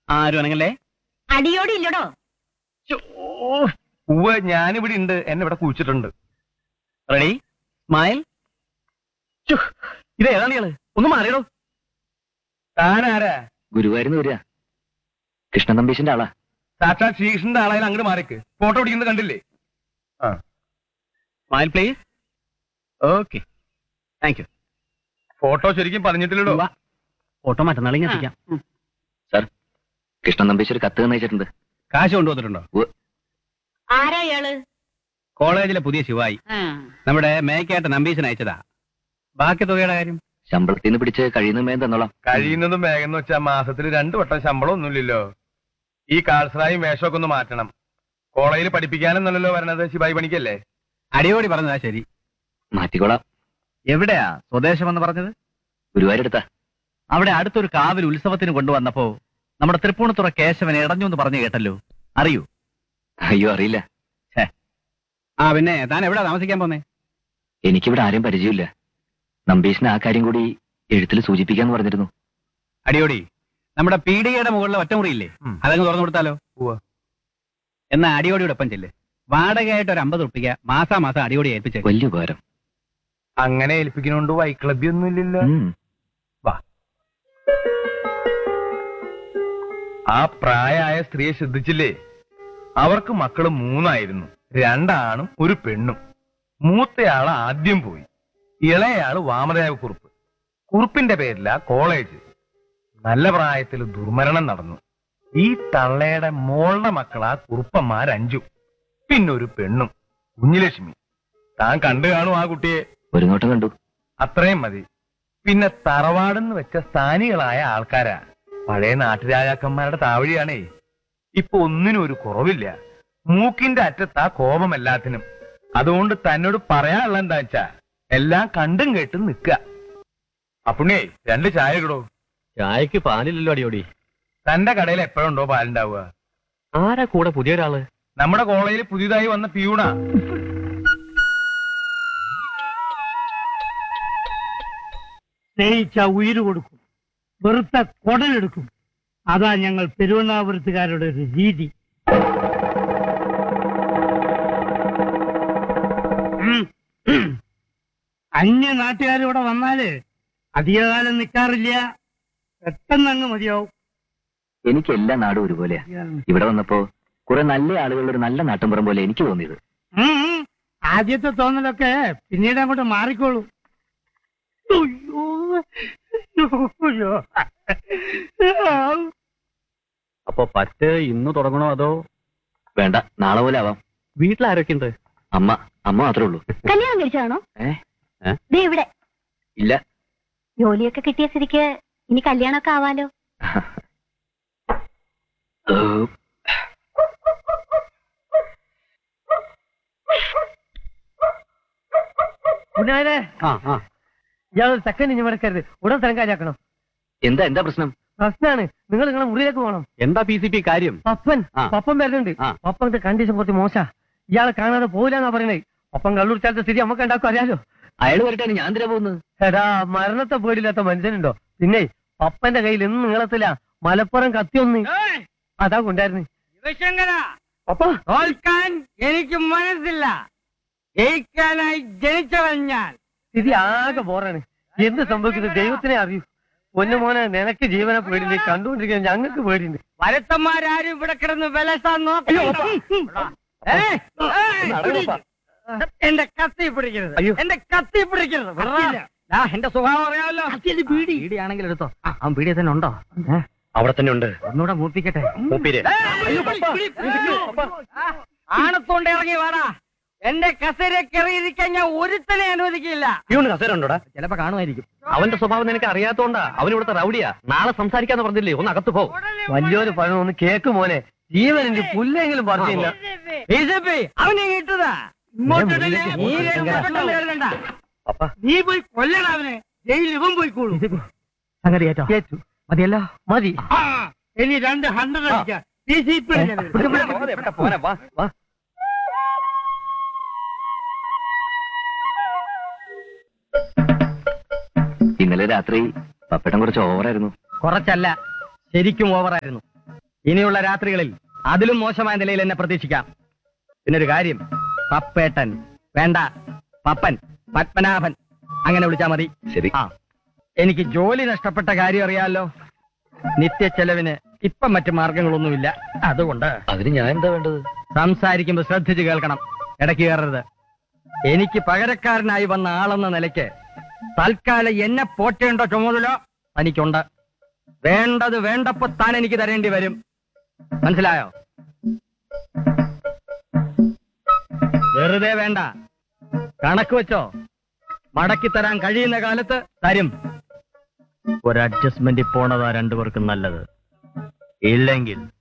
ആരും അനങ്ങല്ലേ അടിയോടി ഇല്ലടോ ഉവ്വ് ഞാനിവിടെ ഉണ്ട് എന്നെ ഇവിടെ കുഴിച്ചിട്ടുണ്ട് റെഡി സ്മൈൽ ഇത് ഏതാണ് ഇയാള് ഒന്ന് മാറിയടോ താനാരാ ഗുരുവായൂരിന്ന് വരിക കൃഷ്ണൻ തമ്പീശന്റെ ആളാ സാക്ഷാത് ശ്രീകൃഷ്ണന്റെ ആളായാലും അങ്ങോട്ട് മാറിക്ക് ഫോട്ടോ പിടിക്കുന്നത് കണ്ടില്ലേ ആ smile please okay thank you photo ശരിക്കും പറഞ്ഞിട്ടില്ലല്ലോ ഫോട്ടോ മറ്റന്നാൾ ഇങ്ങനെ എത്തിക്കാം സാർ കൃഷ്ണൻ തമ്പീശ് ഒരു കത്ത് തന്നയച്ചിട്ടുണ്ട് കാശ് കൊണ്ടുവന്നിട്ടുണ്ടോ ആരാ ഇയാള് കോളേജിലെ പുതിയ ശിവായി നമ്മുടെ മേക്കായിട്ട് നമ്പീശൻ അയച്ചതാ ബാക്കി തുകയുടെ കാര്യം ശമ്പളത്തിൽ നിന്ന് പിടിച്ച് കഴിയുന്ന മേം തന്നോളാം കഴിയുന്നതും വേഗം എന്ന് വെച്ചാൽ മാസത്തിൽ രണ്ടു വട്ടം ശമ്പളം ഒന്നുമില്ലല്ലോ ഈ കാൾസറായും വേഷമൊക്കെ ഒന്ന് മാറ്റണം കോളേജിൽ പഠിപ്പിക്കാനെന്നല്ലോ വരണത് ശിവായി പണിക്കല്ലേ അടിയോടി പറഞ്ഞതാ ശരി മാറ്റിക്കോളാം എവിടെയാ സ്വദേശം എന്ന് പറഞ്ഞത് ഗുരുവായൂരെടുത്താ അവിടെ അടുത്തൊരു കാവിൽ ഉത്സവത്തിന് കൊണ്ടുവന്നപ്പോ നമ്മുടെ തൃപ്പൂണിത്തുറ കേശവൻ ഇടഞ്ഞു എന്ന് പറഞ്ഞു കേട്ടല്ലോ അറിയൂ അയ്യോ അറിയില്ല ആ പിന്നെ താൻ എവിടെ താമസിക്കാൻ പോന്നേ എനിക്കിവിടെ ആരെയും പരിചയമില്ല നമ്പീശിന് ആ കാര്യം കൂടി എഴുത്തിൽ സൂചിപ്പിക്കാന്ന് പറഞ്ഞിരുന്നു അടിയോടി നമ്മുടെ പീഡികയുടെ മുകളിലെ ഒറ്റമുറിയില്ലേ ഉം. അതങ്ങ് തുറന്നു കൊടുത്താലോ ഉവ്വ. എന്നാ അടിയോടിയുടെ ഒപ്പം ചെല്ല് വാടകയായിട്ട് ഒരു അമ്പത് ഉറുപ്പിക മാസാ മാസം അടിയോടി ഏൽപ്പിച്ചേ വലിയ ഉപകാരം അങ്ങനെ ഏൽപ്പിക്കുന്നോണ്ട് വൈക്ലബ്യൊന്നും ഇല്ലല്ലോ ഉം. ആ പ്രായമായ സ്ത്രീയെ ശ്രദ്ധിച്ചില്ലേ അവർക്ക് മക്കള് മൂന്നായിരുന്നു രണ്ടാണും ഒരു പെണ്ണും മൂത്തയാള് ആദ്യം പോയി ഇളയയാള് വാമദേവ കുറുപ്പ് കുറുപ്പിന്റെ പേരില കോളേജ് നല്ല പ്രായത്തിൽ ദുർമരണം നടന്നു ഈ തള്ളയുടെ മോളുടെ മക്കളാ കുറുപ്പന്മാരഞ്ചു പിന്നൊരു പെണ്ണും കുഞ്ഞുലക്ഷ്മി താൻ കണ്ടു കാണും ആ കുട്ടിയെ ഒരു നോട്ടം കണ്ടു അത്രയും മതി പിന്നെ തറവാടെന്ന് വെച്ച സ്ഥാനികളായ ആൾക്കാരാ പഴയ നാട്ടുരാജാക്കന്മാരുടെ താവഴിയാണേ ഇപ്പൊ ഒന്നിനും ഒരു കുറവില്ല മൂക്കിന്റെ അറ്റത്താ കോപം എല്ലാത്തിനും അതുകൊണ്ട് തന്നോട് പറയാനുള്ള എന്താ വെച്ചാ എല്ലാം കണ്ടും കേട്ടും നിക്ക അപ്പുണ്ണേ രണ്ട് ചായ ഇടോ ചായക്ക് പാലില്ലല്ലോ അടിയോടി തന്റെ കടയിൽ എപ്പോഴുണ്ടോ പാലുണ്ടാവുക ആരാ കൂടെ പുതിയ ഒരാള് നമ്മുടെ കോളേജിൽ പുതിയതായി വന്ന പിയൂണാ സ്നേഹിച്ച ഉയിര് കൊടുക്കും വെറുത്ത കൊടലെടുക്കും അതാ ഞങ്ങൾ പെരുവണ്ണാപുരത്തുകാരുടെ ഒരു രീതി ഉം. അന്യ നാട്ടുകാരിവിടെ വന്നാല് അധികകാലം നിൽക്കാറില്ല പെട്ടെന്ന് അങ്ങ് മതിയാവും എനിക്ക് എല്ലാ നാടും ഒരുപോലെയാ ഇവിടെ വന്നപ്പോ കുറെ നല്ല ആളുകളുടെ ഒരു നല്ല നാട്ടിൻപുറം പോലെ എനിക്ക് തോന്നിയത് ഉം, ഉം. ആദ്യത്തെ തോന്നലൊക്കെ പിന്നീട് അങ്ങോട്ട് മാറിക്കോളും അയ്യോ. അയ്യോ. അപ്പൊ പറ്റ് ഇന്ന് തുടങ്ങണോ അതോ വേണ്ട നാളെ പോലെ ആവാം വീട്ടിലാരൊക്കെ ഉണ്ട് അമ്മ അമ്മ മാത്രമേ ഉള്ളൂ കല്യാണം കഴിച്ചതാണോ ഏ ഏ? ദേ ഇവിടെ ഇല്ല ജോലിയൊക്കെ കിട്ടിയ സ്ഥിതിക്ക് ഇനി കല്യാണമൊക്കെ ആവാലോ ഏ, ഉണ്ണാനെ ആ ആ ഇയാൾ സെക്കൻഡ് ഇനി മടക്കരുത് ഉടൻ തിരങ്കാലാക്കണം എന്താ എന്താ പ്രശ്നം പ്രശ്നമാണ് നിങ്ങൾ നിങ്ങളെ മുറിയിലേക്ക് പോകണം എന്താ പി സി പി കാര്യം പപ്പൻ ആ. പപ്പൻ വരുന്നുണ്ട് ആ. പപ്പന്റെ കണ്ടീഷൻ കുറച്ച് മോശ ഇയാളെ കാണാതെ പോയില്ലെന്നാ പറയുന്നത് പപ്പൻ കള്ളൂർച്ചാലത്തെ സ്ഥിതി നമുക്ക് ഉണ്ടാക്കും അറിയാലോ അയാൾ വരട്ടെ ഞാൻ എന്തിനാ പോകുന്നത് എടാ മരണത്തെ പേടിയില്ലാത്ത മനുഷ്യനുണ്ടോ പിന്നെ പപ്പന്റെ കയ്യിൽ എന്നും നീളത്തില്ല മലപ്പുറം കത്തിയൊന്ന് അതാ കൊണ്ടായിരുന്നു പപ്പ തോൽക്കാൻ എനിക്ക് മനസ്സില്ല ജയിക്കാനായി ജനിച്ചവൻ ഞാൻ സ്ഥിതി ആകെ ബോറാണ് എന്ത് സംഭവിക്കുന്നത് ദൈവത്തിനെ അറിയൂ പൊന്നുമോനെ നിനക്ക് ജീവനെ പേടിയില്ല കണ്ടുകൊണ്ടിരിക്കുന്ന ഞങ്ങൾക്ക് പേടിയുണ്ട് വരത്തന്മാരാരും ഇവിടെ കിടന്ന് വിലസാൻ നോക്കണ്ട. ഏയ്, ഏയ്, പിടി. എന്റെ കത്തി പിടിക്കരുത് അയ്യോ. എന്റെ കത്തി പിടിക്കരുത് വിടറാ. ദാ, എന്റെ സ്വഭാവം അറിയാമല്ലോ പീടിയാണെങ്കിൽ എടുത്തോ അവൻ പീടിയ തന്നെ ഉണ്ടോ അവിടെ തന്നെ ഉണ്ട് ഒന്നുകൂടെ മൂപ്പിക്കട്ടെ മൂപ്പീര് ഏയ്, പിടി, പിടി, പിടി. ആണത്തോണ്ട് ഇറങ്ങി വാടാ എന്റെ കസേരക്ക് ഇറങ്ങിയിരിക്കാൻ ഞാൻ ഒരുത്തനെ അനുവദിക്കില്ല പ്യൂണ് കസേര ഉണ്ടോടാ ചിലപ്പോ കാണുമായിരിക്കും അവന്റെ സ്വഭാവം നിനക്ക് അറിയാത്തോണ്ടാ അവൻ ഇവിടുത്തെ റൗഡിയാ നാളെ സംസാരിക്കാന്ന് പറഞ്ഞില്ലേ ഒന്ന് അകത്ത് പോ വലിയൊരു പഴം ഒന്ന് കേക്ക് മോനെ ജീവനുണ്ട് പുല്ലെങ്കിലും പറഞ്ഞില്ല ബിജെപി അവനെ കിട്ടുതാ ഇങ്ങോട്ട് ഇടലേ. മുന്നിലേക്ക് നീ പോട്ടെ. രക്ഷപ്പെട്ടെന്ന് കരുതണ്ട. പപ്പ നീ പോയി കൊല്ലണ അവനെ ജയിലിൽ ഇവൻ പോയിക്കോളൂ സംഗതി ഏറ്റോ കേറ്റു മതിയല്ലോ മതി ആ, ഇനി രണ്ട് ഹൺഡ്രഡ് അടിക്കാം ഡി സി പി പോനെ വാ വാ ഇന്നലെ രാത്രി പപ്പടം കുറച്ച് ഓവറായിരുന്നു കുറച്ചല്ല ശരിക്കും ഓവറായിരുന്നു ഇനിയുള്ള രാത്രികളിൽ അതിലും മോശമായ നിലയിൽ എന്നെ പ്രതീക്ഷിക്കാം പിന്നൊരു കാര്യം പപ്പേട്ടൻ വേണ്ട പപ്പൻ പത്മനാഭൻ അങ്ങനെ വിളിച്ചാ മതി ശരി ആ എനിക്ക് ജോലി നഷ്ടപ്പെട്ട കാര്യം അറിയാലോ നിത്യ ചെലവിന് ഇപ്പം മറ്റു മാർഗങ്ങളൊന്നുമില്ല അതുകൊണ്ട് അതിന് ഞാൻ എന്താ വേണ്ടത് സംസാരിക്കുമ്പോൾ ശ്രദ്ധിച്ച് കേൾക്കണം ഇടയ്ക്ക് കയറരുത് എനിക്ക് പകരക്കാരനായി വന്ന ആളെന്ന നിലയ്ക്ക് തൽക്കാലം എന്നെ പോറ്റേണ്ട ചുമതല തനിക്കുണ്ട് വേണ്ടത് വേണ്ടപ്പോ താൻ എനിക്ക് തരേണ്ടി വരും മനസ്സിലായോ വെറുതെ വേണ്ട കണക്ക് വെച്ചോ മടക്കി തരാൻ കഴിയുന്ന കാലത്ത് തരും ഒരു അഡ്ജസ്റ്റ്മെന്റ് പോണതാ രണ്ടുപേർക്കും നല്ലത് ഇല്ലെങ്കിൽ